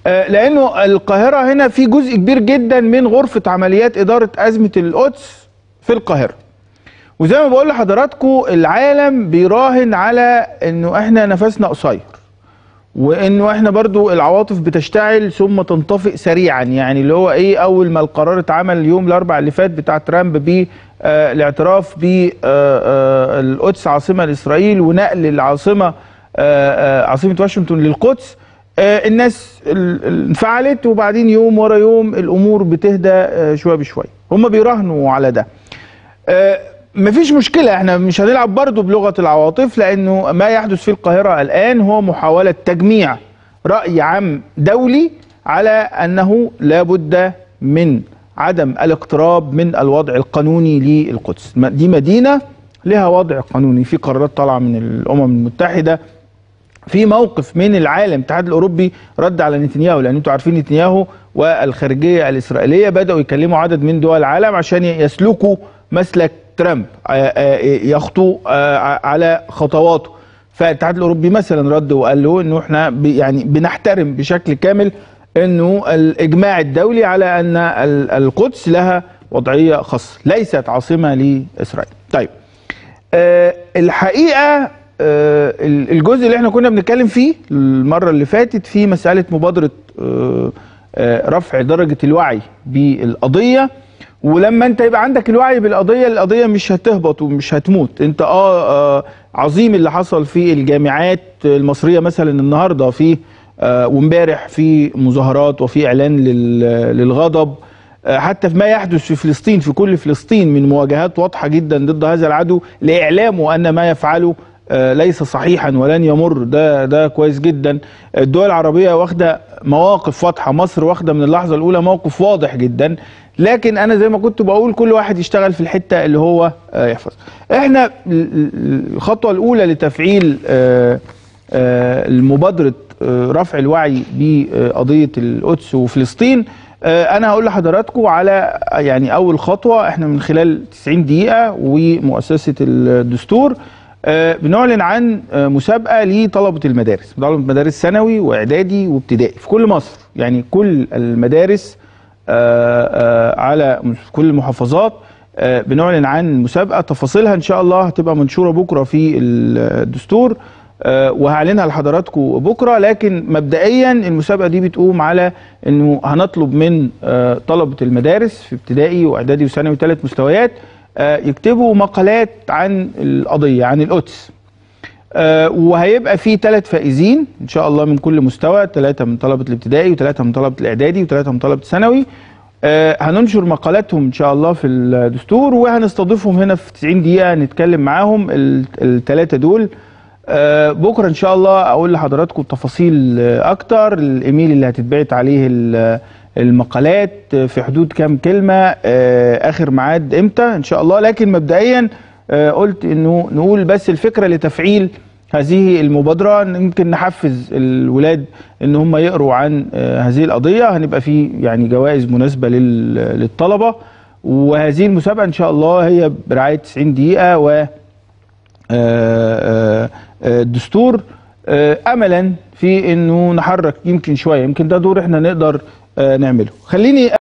آه، لانه القاهره هنا في جزء كبير جدا من غرفه عمليات اداره ازمه القدس في القاهره وزي ما بقول لحضراتكم العالم بيراهن على انه احنا نفسنا قصير وانه احنا برضو العواطف بتشتعل ثم تنطفئ سريعا يعني اللي هو ايه اول ما القرار اتعمل يوم الاربع اللي فات بتاع ترامب بالاعتراف بالقدس عاصمه لاسرائيل ونقل العاصمه آه، آه، عاصمه واشنطن للقدس آه، الناس ال- ال- انفعلت وبعدين يوم ورا يوم الامور بتهدى آه، شويه بشويه هم بيراهنوا على ده آه، مفيش مشكلة احنا مش هنلعب برضو بلغة العواطف لانه ما يحدث في القاهرة الان هو محاولة تجميع رأي عام دولي على انه لابد من عدم الاقتراب من الوضع القانوني للقدس م- دي مدينة لها وضع قانوني في قرارات طالعة من الامم المتحدة في موقف من العالم الاتحاد الاوروبي رد على نتنياهو لان انتوا عارفين نتنياهو والخارجيه الاسرائيليه بداوا يكلموا عدد من دول العالم عشان يسلكوا مسلك ترامب آه، آه، يخطوا آه، على خطواته فالاتحاد الاوروبي مثلا رد وقال له انه احنا ب- يعني بنحترم بشكل كامل انه الاجماع الدولي على ان ال- القدس لها وضعيه خاصه ليست عاصمه لاسرائيل طيب آه، الحقيقه آه، ال- الجزء اللي احنا كنا بنتكلم فيه المره اللي فاتت في مساله مبادره آه، آه، رفع درجه الوعي بالقضيه ولما انت يبقى عندك الوعي بالقضيه القضيه مش هتهبط ومش هتموت انت اه, آه عظيم اللي حصل في الجامعات المصريه مثلا النهارده في آه وامبارح في مظاهرات وفي اعلان لل- للغضب آه، حتى في ما يحدث في فلسطين في كل فلسطين من مواجهات واضحه جدا ضد هذا العدو لاعلامه ان ما يفعله آه، ليس صحيحا ولن يمر ده ده كويس جدا الدول العربيه واخده مواقف واضحه مصر واخده من اللحظه الاولى موقف واضح جدا لكن انا زي ما كنت بقول كل واحد يشتغل في الحته اللي هو آه، يحفظ احنا ال- ال- الخطوه الاولى لتفعيل آه، آه، المبادره آه، رفع الوعي بقضيه القدس وفلسطين آه، انا هقول لحضراتكم على يعني اول خطوه احنا من خلال 90 دقيقه ومؤسسه الدستور آه، بنعلن عن آه، مسابقه لطلبه المدارس طلبه مدارس ثانوي واعدادي وابتدائي في كل مصر يعني كل المدارس آه، آه، على كل المحافظات آه، بنعلن عن مسابقه تفاصيلها ان شاء الله هتبقى منشوره بكره في الدستور آه، وهعلنها لحضراتكم بكره لكن مبدئيا المسابقه دي بتقوم على انه هنطلب من آه، طلبه المدارس في ابتدائي واعدادي وثانوي ثلاث مستويات آه، يكتبوا مقالات عن القضيه عن القدس آه، وهيبقى في ثلاث فائزين ان شاء الله من كل مستوى ثلاثه من طلبه الابتدائي وثلاثه من طلبه الاعدادي وثلاثه من طلبه الثانوي آه، هننشر مقالاتهم ان شاء الله في الدستور وهنستضيفهم هنا في 90 دقيقه نتكلم معاهم الثلاثه دول آه، بكره ان شاء الله اقول لحضراتكم تفاصيل آه، اكتر الايميل اللي هتتبعت عليه ال- المقالات آه، في حدود كام كلمه آه، اخر ميعاد امتى ان شاء الله لكن مبدئيا آه، قلت انه نقول بس الفكره لتفعيل هذه المبادره إن يمكن نحفز الولاد ان هم يقروا عن آه، هذه القضيه هنبقى في يعني جوائز مناسبه لل- للطلبه وهذه المسابقه ان شاء الله هي برعايه 90 دقيقه و آه، آه، آه، الدستور آه، املا في انه نحرك يمكن شويه يمكن ده دور احنا نقدر آه، نعمله خليني